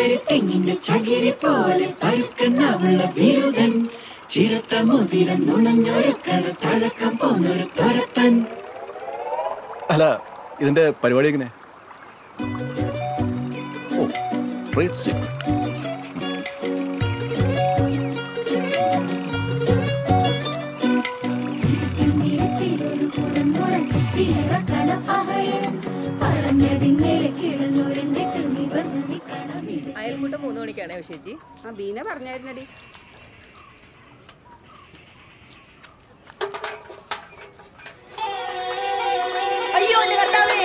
തെങ്ങിന്റെ ചകിരി പോലെ പരുക്കണ്ണാവുള്ള വിരുദൻ ചിരട്ട മുതിരം നുണഞ്ഞൊരുക്കണ തഴക്കം പോന്നൊരു തൊരപ്പൻ അല്ല ഇതിന്റെ പരിപാടി എങ്ങനെ ഓ ട്രേഡ് സീക്രട്ട് തിരുത്തിലൊരു കുടന്നുറച്ചിട്ടിറക്കണ പകയൻ പറഞ്ഞതിന്മേലെ കിടന്നുരുണ്ടിട്ട് നിവർന്ന് നിക്കണം അയൽക്കൂട്ടം മൂന്ന് മണിക്കാണേ ഉഷേച്ചി ആ ബീന പറഞ്ഞായിരുന്നടി അയ്യോ എന്റെ കർത്താവേ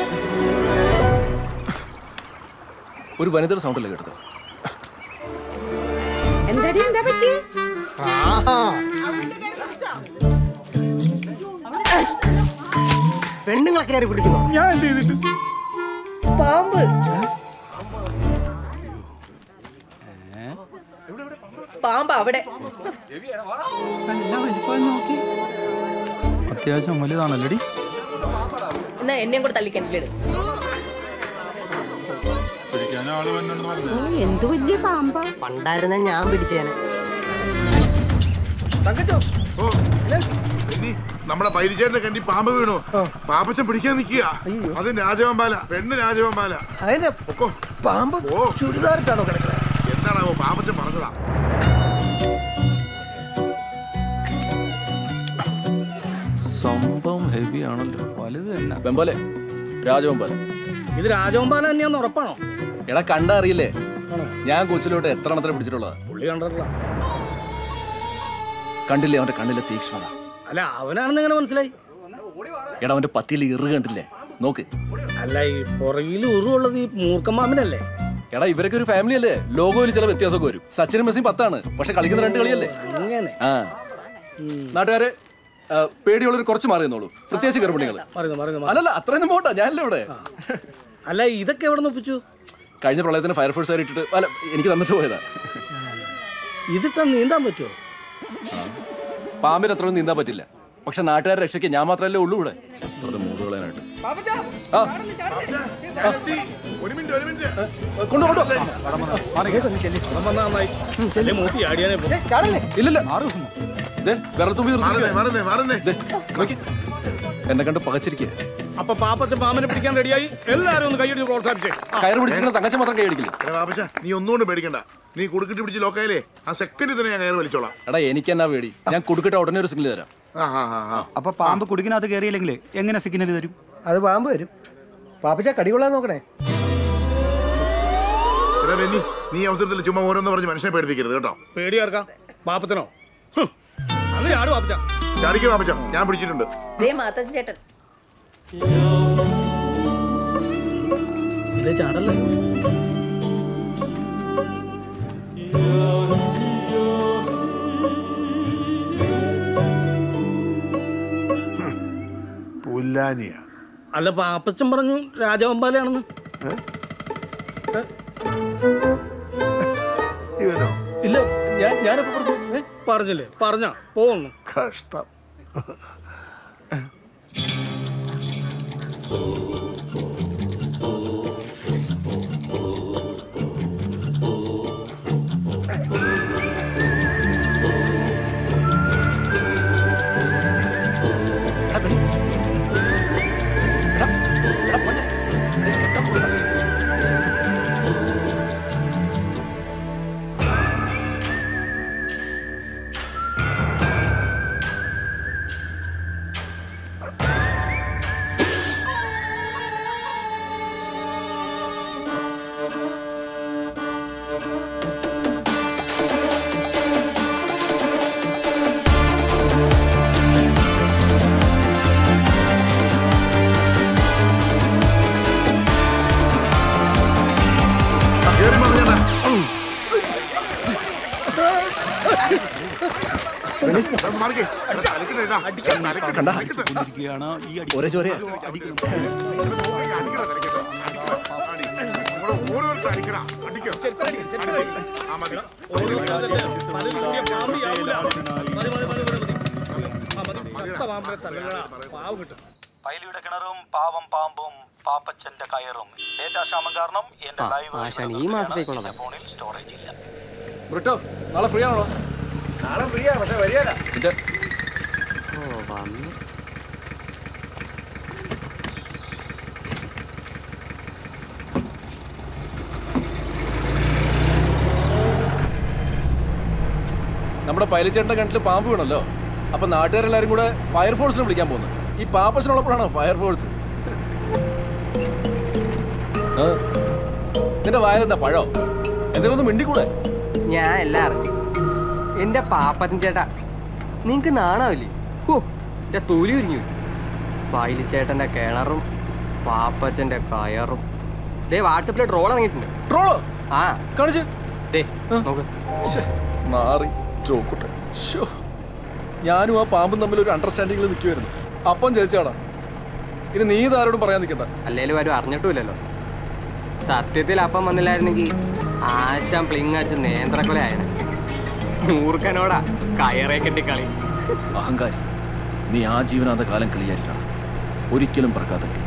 ഒരു വനിതയുടെ സൗണ്ടല്ലേ കേട്ടത് എന്താടി എന്താ പറ്റി പെണ്ണുങ്ങളെ കയറി പിടിക്കുന്നു ഞാൻ എന്ത് ചെയ്തിട്ട് പാമ്പ് പാമ്പ് അവിടെ അത്യാവശ്യം വലുതാണല്ലോടി എന്നാ എന്നെയും കൂടെ തള്ളിക്കിണറ്റിലിട് ഓ എന്ത് വലിയ പാമ്പാ പണ്ടായിരുന്ന ഞാൻ പിടിച്ചേനെ ഓ, ഇനി നമ്മുടെ പൈരിച്ചേട്ടന്റെ കണ്ടി പാമ്പ് വീണു പാപ്പച്ചൻ പിടിക്കാൻ നിക്കുക അത് രാജവമ്പാല പെണ്ണ് രാജവമ്പാല അതിന്റെ പൊക്കോ പാമ്പ് ഓ ചുരിദാറിട്ടാണോ കിടക്കുന്നത് എന്താണാവോ പാപ്പച്ചൻ പറഞ്ഞതാ സംഭവം ഹെവി ആണല്ലോ വലുത് തന്നെ വെമ്പോലെ രാജവെമ്പാല ഇത് രാജവമ്പാല തന്നെയാന്ന് ഉറപ്പാണോ എടാ കണ്ടറിയില്ലേ ഞാൻ കൊച്ചിലോട്ട് എത്ര എണ്ണത്തിനെ പിടിച്ചിട്ടുള്ളതാ പുള്ളി കണ്ടിട്ടില്ല കണ്ടില്ലേ അവന്റെ കണ്ണിലെ തീക്ഷ്ണത അല്ല അവനാണെന്ന് എങ്ങനെ മനസ്സിലായി എടാ അവന്റെ പത്തിയിൽ ഇറ് കണ്ടില്ലേ നോക്ക് അല്ല ഈ പുറകിൽ ഉരുവുള്ളത് ഈ മൂർക്കമ്മാമിനല്ലേ എടാ ഇവരൊക്കെ ഒരു ഫാമിലി അല്ലേ ലോഗോയിൽ ചില വ്യത്യാസമൊക്കെ വരും സച്ചിനും മെസ്സിയും പത്താണ് പക്ഷെ കളിക്കുന്ന രണ്ട് കളിയല്ലേ അങ്ങനെ ആ നാട്ടുകാര് ആ, പേടിയുള്ളവർ കുറച്ച് മാറി നിന്നോളൂ പ്രത്യേകിച്ച് ഗർഭിണികള് മറിയുന്നു മറിയുന്നു അല്ലല്ല അത്രയൊന്നും പോട്ടാ ഞാനല്ലേ ഇവിടെ അല്ല ഇതൊക്കെ എവിടെ നിന്ന് ഒപ്പിച്ചു കഴിഞ്ഞ പ്രളയത്തിന് ഫയർഫോഴ്സ് ഇട്ടിട്ട് അല്ല എനിക്ക് തന്നിട്ട് പോയതാ ഇതിട്ടാ നീന്താൻ പറ്റുമോ പാമ്പിന് അത്രയൊന്നും നീന്താൻ പറ്റില്ല പക്ഷെ നാട്ടുകാരെ രക്ഷയ്ക്ക് ഞാൻ മാത്രമല്ലേ ഉള്ളൂ ഇവിടെ വെറുതെ മൂട് കളയാനായിട്ട് ആ ഒരു മിനിറ്റ് ഒരു മിനിറ്റ് കൊണ്ടു കൊണ്ടു നന്നായി ചെല്ലി മൂത്തി ആടിയാനെ പോ. ഇല്ലല്ല ദേ, വിരൽത്തുമ്പി മറന്നേ നിർത്തിയിരിക്കുവാ. മറന്നേ മറന്നേ ദേ, നോക്കി എന്നെ കണ്ട് പകച്ചിരിക്കുക അപ്പൊ പാപ്പത്തെ പാമ്പിനെ പിടിക്കാൻ റെഡിയായി എല്ലാരും ഒന്ന് കൈയടി പ്രോത്സാഹിപ്പിച്ചേ കയറ് പിടിച്ചിട്ട് തങ്കച്ച മാത്രം കൈയടിക്കില്ല എടാ പാപ്പച്ച നീ ഒന്നുകൊണ്ട് പേടിക്കണ്ട നീ കുടുക്കിട്ട് പിടിച്ച് ലോക്കായാലേ ആ സെക്കൻഡിൽ തന്നെ ഞാൻ കയറി വലിച്ചോളാം എടാ എനിക്ക് എന്നാ പേടി ഞാൻ കൊടുക്കട്ടെ ഉടനെ ഒരു സിഗ്നൽ തരാം ആ ആ ആ ആ അപ്പൊ പാമ്പ് കുടുക്കിനകത്ത് കയറിയില്ലെങ്കിൽ എങ്ങനെ സിഗ്നൽ തരും അത് പാമ്പ് വരും പാപ്പച്ച കടികൊള്ളാൻ നോക്കണേ എടാ ബെന്നി നീ ഈ അവസരത്തിൽ ചുമ്മാ ഓരോന്ന് പറഞ്ഞ് മനുഷ്യനെ പേടിപ്പിക്കരുത് കേട്ടോ പേടി ആർക്കാം പാപ്പത്തിനോ ഹും. അങ്ങനെ ആടും പാപ്പച്ച ചാടിക്കും പാപ്പച്ച ഞാൻ പിടിച്ചിട്ടുണ്ട് ദേ മാത്തച്ഛൻ ചേട്ടൻ ഇതേ ചാടല്ലേ പുല്ലാനിയ അല്ല പാപ്പച്ചൻ പറഞ്ഞു രാജവമ്പാലയാണെന്ന് ഇവനോ ഇല്ല ഞാൻ ഞാനപ്പോ പറഞ്ഞു ഏ, പറഞ്ഞില്ലേ പറഞ്ഞ പോന്നു കഷ്ടം എടാ പെണ്ണെ. എടാ, എടാ പൊന്നെ. എടേ, കെട്ടാൻ പോയതാ. കേറി മറിഞ്ഞേട്ടാ മാറിക്കേ തലക്കിട്ടാ കണ്ടാ? ഇരിക്കുകയാണ് ഈ അടി ഒരേ ചോരയാ ഓരോരുത്തർ അടിക്കടാ അടിക്കോ ആ മതി പലരും കൂടിയ പാമ്പ് ചാവൂല. മതി, മതി, മതി, മതി, മതി. ആ, മതി. ചത്ത പാമ്പിനെ തല്ലുകളാ. പാവ് കിട്ടും പൈലിയുടെ കിണറും പാവം പാമ്പും പാപ്പച്ചന്റെ കയറും ഡേറ്റാ ക്ഷാമം കാരണം എന്റെ ആ, ലൈവ് ആശാൻ ഈ മാസത്തേക്കുള്ളതാ. ഫോണിൽ സ്റ്റോറേജ് ഇല്ല ബ്രിട്ടോ നാളെ ഫ്രീ ആണോ നാളെ ഫ്രീയാ പക്ഷെ വരികയല്ല നിന്റെ ഓ വന്നു നമ്മുടെ പൈലച്ചേട്ടന്റെ കിണറ്റിൽ പാമ്പ് വീണല്ലോ അപ്പൊ നാട്ടുകാരെല്ലാരും കൂടെ ഫയർഫോഴ്സിനെ വിളിക്കാൻ പോകുന്നു ഈ പാപ്പച്ചനുള്ളപ്പോഴാണ് ഫയർഫോഴ്സ് ആ. നിന്റെ വായലെന്താ പഴോ എന്തെങ്കിലും ഒന്ന് മിണ്ടിക്കൂടെ ഞാൻ എല്ലാം അറിഞ്ഞു എന്റെ പാപ്പച്ചൻ ചേട്ടാ നിങ്ങക്ക് നാണാവില്ലേ ഓ എന്റെ തൊലി ഉരിഞ്ഞു പൈലിച്ചേട്ടന്റെ കിണറും പാപ്പച്ചന്റെ കയറും ദേ വാട്സപ്പിൽ ട്രോൾ ഇറങ്ങിയിട്ടുണ്ട് ട്രോളോ ആ കാണിച്ച് ദേ നോക്ക് ശ്ശെ, നാറി ചോക്കുട്ടെ ശ്ശോ. ഞാനും ആ പാമ്പും തമ്മിൽ ഒരു അണ്ടർസ്റ്റാൻഡിങ്ങിൽ നിൽക്കുമായിരുന്നു അപ്പം ചേച്ചാടാ ഇനി നീ ഇതാരോടും പറയാൻ നിൽക്കണ്ട അല്ലേലും ആരും അറിഞ്ഞിട്ടുമില്ലല്ലോ സത്യത്തിൽ അപ്പം വന്നില്ലായിരുന്നെങ്കിൽ ആശാൻ പ്ലിങ് അടിച്ച് നേന്ത്രക്കൊല ആയനെ മൂർഖനോടാ കയറേ കെട്ടി കളി അഹങ്കാരി നീ ആ ജീവനാന്ത കാലം കളിയായിരിക്കണം ഒരിക്കലും പറക്കാത്ത കളി